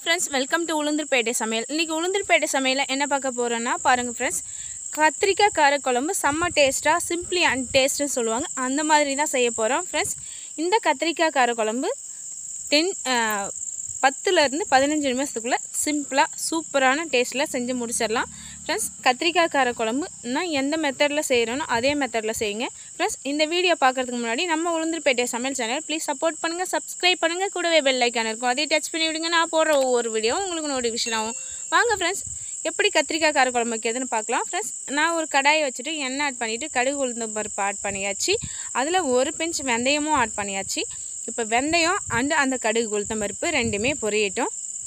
friends welcome to Ulundurpet சமையல் இன்றைக்கி உளுந்தூர்பேட்டை சமையலில் என்ன பார்க்க போகிறோன்னா பாருங்கள் ஃப்ரெண்ட்ஸ் கத்திரிக்காய் காரக்குழம்பு செம்ம டேஸ்ட்டாக சிம்பிளி அண்ட் டேஸ்ட்டுன்னு சொல்லுவாங்க அந்த மாதிரி தான் செய்ய போகிறோம் ஃப்ரெண்ட்ஸ் இந்த கத்திரிக்காய் காரக்குழம்பு டென் பத்துலேருந்து பதினஞ்சு நிமிஷத்துக்குள்ளே சிம்பிளாக சூப்பரான டேஸ்ட்டில் செஞ்சு முடிச்சிடலாம் ஃப்ரெண்ட்ஸ் கத்திரிக்காய் காரக்குழம்புனா எந்த மெத்தடில் செய்கிறோனோ அதே மெத்தடில் செய்யுங்க ஃப்ரெண்ட்ஸ் இந்த வீடியோ பார்க்குறதுக்கு முன்னாடி நம்ம உளுந்தூர்பேட்டை சமையல் சேனல் ப்ளீஸ் சப்போர்ட் பண்ணுங்கள் சப்ஸ்கிரைப் பண்ணுங்கள் கூடவே பெல் ஐக்கான் இருக்கும் அதே டச் பண்ணி விடுங்க நான் போடுற ஒவ்வொரு வீடியோ உங்களுக்கு நோட்டிஃபிகேஷன் ஆகும் வாங்க ஃப்ரெண்ட்ஸ் எப்படி கத்திரிக்காய் காரக்குழம்பு வைக்கிறதுன்னு பார்க்கலாம் ஃப்ரெண்ட்ஸ் நான் ஒரு கடாயை வச்சுட்டு எண்ணெய் ஆட் பண்ணிவிட்டு கடுகு உளுந்தம் பருப்பு ஆட் பண்ணியாச்சு அதில் ஒரு பிஞ்ச் வெந்தயமும் ஆட் பண்ணியாச்சு இப்போ வெந்தயம் அண்டு அந்த கடுகு உளுத்தம் பருப்பு ரெண்டுமே பொரியட்டும்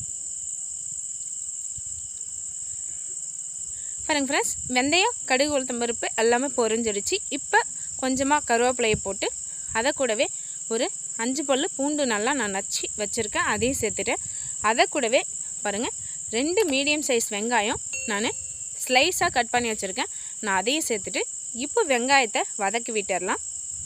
பாருங்க ஃப்ரெண்ட்ஸ் வெந்தயம் கடுகு உளுத்தம் பருப்பு எல்லாமே பொரிஞ்சிடுச்சு இப்போ கொஞ்சமாக கருவேப்பிலையை போட்டு அதை கூடவே ஒரு அஞ்சு பல்லு பூண்டு நல்லா நான் நச்சு வச்சுருக்கேன் அதையும் சேர்த்துட்டேன் அதை கூடவே பாருங்கள் ரெண்டு மீடியம் சைஸ் வெங்காயம் நான் ஸ்லைஸாக கட் பண்ணி வச்சுருக்கேன் நான் அதையும் சேர்த்துட்டு இப்போ வெங்காயத்தை வதக்கி விட்டுடலாம்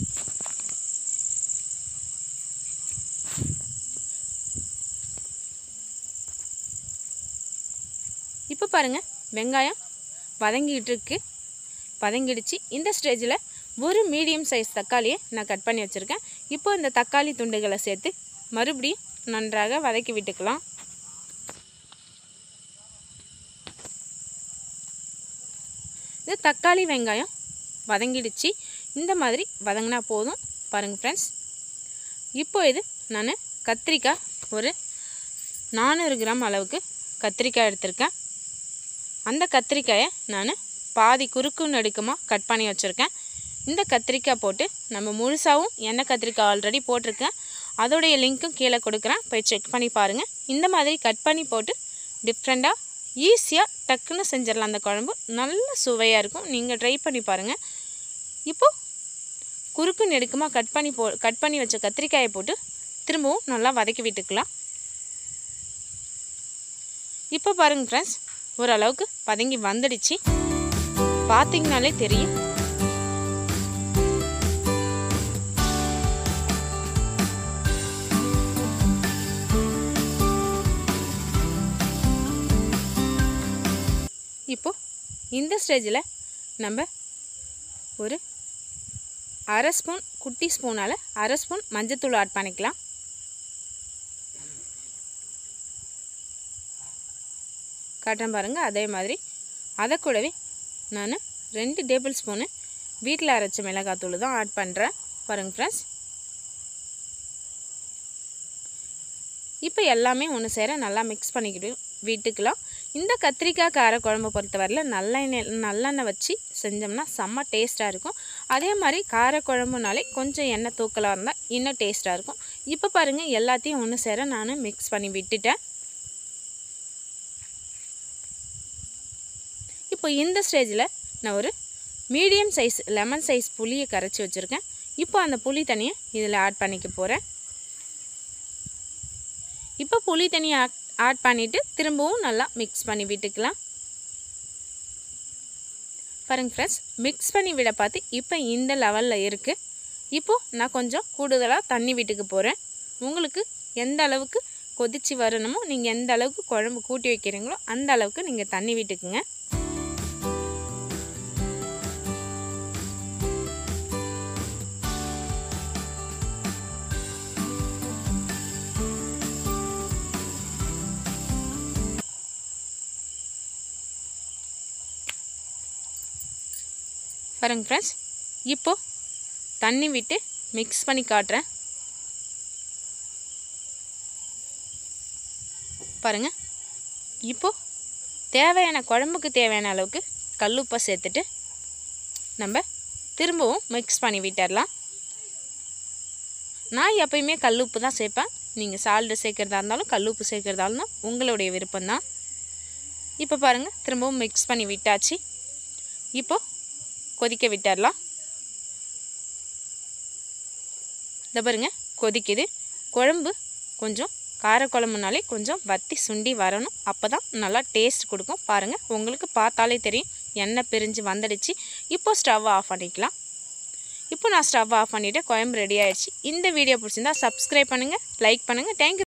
இப்போ பாருங்கள் வெங்காயம் வதங்கிட்டு இருக்கு வதங்கிடுச்சு இந்த ஸ்டேஜில் ஒரு மீடியம் சைஸ் தக்காளியை நான் கட் பண்ணி வச்சுருக்கேன் இப்போ இந்த தக்காளி துண்டுகளை சேர்த்து மறுபடியும் நன்றாக வதக்கி விட்டுக்கலாம் இது தக்காளி வெங்காயம் வதங்கிடுச்சு இந்த மாதிரி வதங்கினா போதும் பாருங்கள் ஃப்ரெண்ட்ஸ் இப்போ இது நான் கத்திரிக்காய் ஒரு நானூறு கிராம் அளவுக்கு கத்திரிக்காய் எடுத்திருக்கேன் அந்த கத்திரிக்காயை நான் பாதி குறுக்கு நடுக்கமாக கட் பண்ணி வச்சுருக்கேன் இந்த கத்திரிக்காய் போட்டு நம்ம முழுசாகவும் எண்ணெய் கத்திரிக்காய் ஆல்ரெடி போட்டிருக்கேன் அதோடைய லிங்க்கும் கீழே கொடுக்குறேன் போய் செக் பண்ணி பாருங்கள் இந்த மாதிரி கட் பண்ணி போட்டு டிஃப்ரெண்ட்டாக ஈஸியாக டக்குன்னு செஞ்சிடலாம் அந்த குழம்பு நல்ல சுவையாக இருக்கும் நீங்கள் ட்ரை பண்ணி பாருங்கள் இப்போது குறுக்கு நெடுக்கமாக கட் பண்ணி போ கட் பண்ணி வச்ச கத்திரிக்காயை போட்டு திரும்பவும் நல்லா வதக்கி விட்டுக்கலாம் இப்போ பாருங்கள் ஃப்ரெண்ட்ஸ் ஓரளவுக்கு பதங்கி வந்துடுச்சு பார்த்தீங்கனாலே தெரியும் இப்போ இந்த ஸ்டேஜில் நம்ம ஒரு அரை ஸ்பூன் குட்டி ஸ்பூனால் அரை ஸ்பூன் மஞ்சத்தூள் ஆட் பண்ணிக்கலாம் காட்டுறேன் பாருங்கள் அதே மாதிரி அதை கூடவே நான் ரெண்டு டேபிள் ஸ்பூனு வீட்டில் அரைச்ச மிளகாத்தூள் தான் ஆட் பண்ணுறேன் பாருங்கள் ஃப்ரெண்ட்ஸ் இப்போ எல்லாமே ஒன்று சேர நல்லா மிக்ஸ் பண்ணிக்கிட்டு வீட்டுக்கலாம் இந்த கத்திரிக்காய் கார குழம்பு பொறுத்தவரையில் நல்லெண்ணெய் நல்லெண்ணெய் வச்சு செஞ்சோம்னா செம்ம டேஸ்ட்டாக இருக்கும் அதே மாதிரி கார குழம்புனாலே கொஞ்சம் எண்ணெய் தூக்கலாக இருந்தால் இன்னும் டேஸ்ட்டாக இருக்கும் இப்போ பாருங்கள் எல்லாத்தையும் ஒன்று சேர நான் மிக்ஸ் பண்ணி விட்டுட்டேன் இப்போ இந்த ஸ்டேஜில் நான் ஒரு மீடியம் சைஸ் லெமன் சைஸ் புளியை கரைச்சி வச்சுருக்கேன் இப்போ அந்த புளி தண்ணியை இதில் ஆட் பண்ணிக்க போகிறேன் இப்போ புளி தண்ணியை ஆட் ஆட் பண்ணிவிட்டு திரும்பவும் நல்லா மிக்ஸ் பண்ணி விட்டுக்கலாம் பாருங்க ஃப்ரெண்ட்ஸ் மிக்ஸ் பண்ணி விட பார்த்து இப்போ இந்த லெவலில் இருக்குது இப்போது நான் கொஞ்சம் கூடுதலாக தண்ணி விட்டுக்க போகிறேன் உங்களுக்கு எந்த அளவுக்கு கொதித்து வரணுமோ நீங்கள் எந்த அளவுக்கு குழம்பு கூட்டி வைக்கிறீங்களோ அந்த அளவுக்கு நீங்கள் தண்ணி விட்டுக்குங்க பாருங்க ஃப்ரெண்ட்ஸ் இப்போது தண்ணி விட்டு மிக்ஸ் பண்ணி காட்டுறேன் பாருங்கள் இப்போது தேவையான குழம்புக்கு தேவையான அளவுக்கு கல்லுப்பை சேர்த்துட்டு நம்ம திரும்பவும் மிக்ஸ் பண்ணி விட்டுடலாம் நான் எப்பயுமே கல்லுப்பு தான் சேர்ப்பேன் நீங்கள் சால்ட்டு சேர்க்குறதா இருந்தாலும் கல்லுப்பு சேர்க்குறதா இருந்தாலும் உங்களுடைய விருப்பம்தான் இப்போ பாருங்கள் திரும்பவும் மிக்ஸ் பண்ணி விட்டாச்சு இப்போது கொதிக்க விட்டுடலாம் இந்த பாருங்க கொதிக்குது குழம்பு கொஞ்சம் காரக்குழம்புனாலே கொஞ்சம் வத்தி சுண்டி வரணும் அப்போ தான் நல்லா டேஸ்ட் கொடுக்கும் பாருங்கள் உங்களுக்கு பார்த்தாலே தெரியும் எண்ணெய் பிரிஞ்சு வந்துடுச்சு இப்போ ஸ்டவ் ஆஃப் பண்ணிக்கலாம் இப்போ நான் ஸ்டவ் ஆஃப் பண்ணிவிட்டு குழம்பு ரெடி ஆயிடுச்சு இந்த வீடியோ பிடிச்சிருந்தா சப்ஸ்கிரைப் பண்ணுங்கள் லைக் பண்ணுங்கள் தேங்க்யூ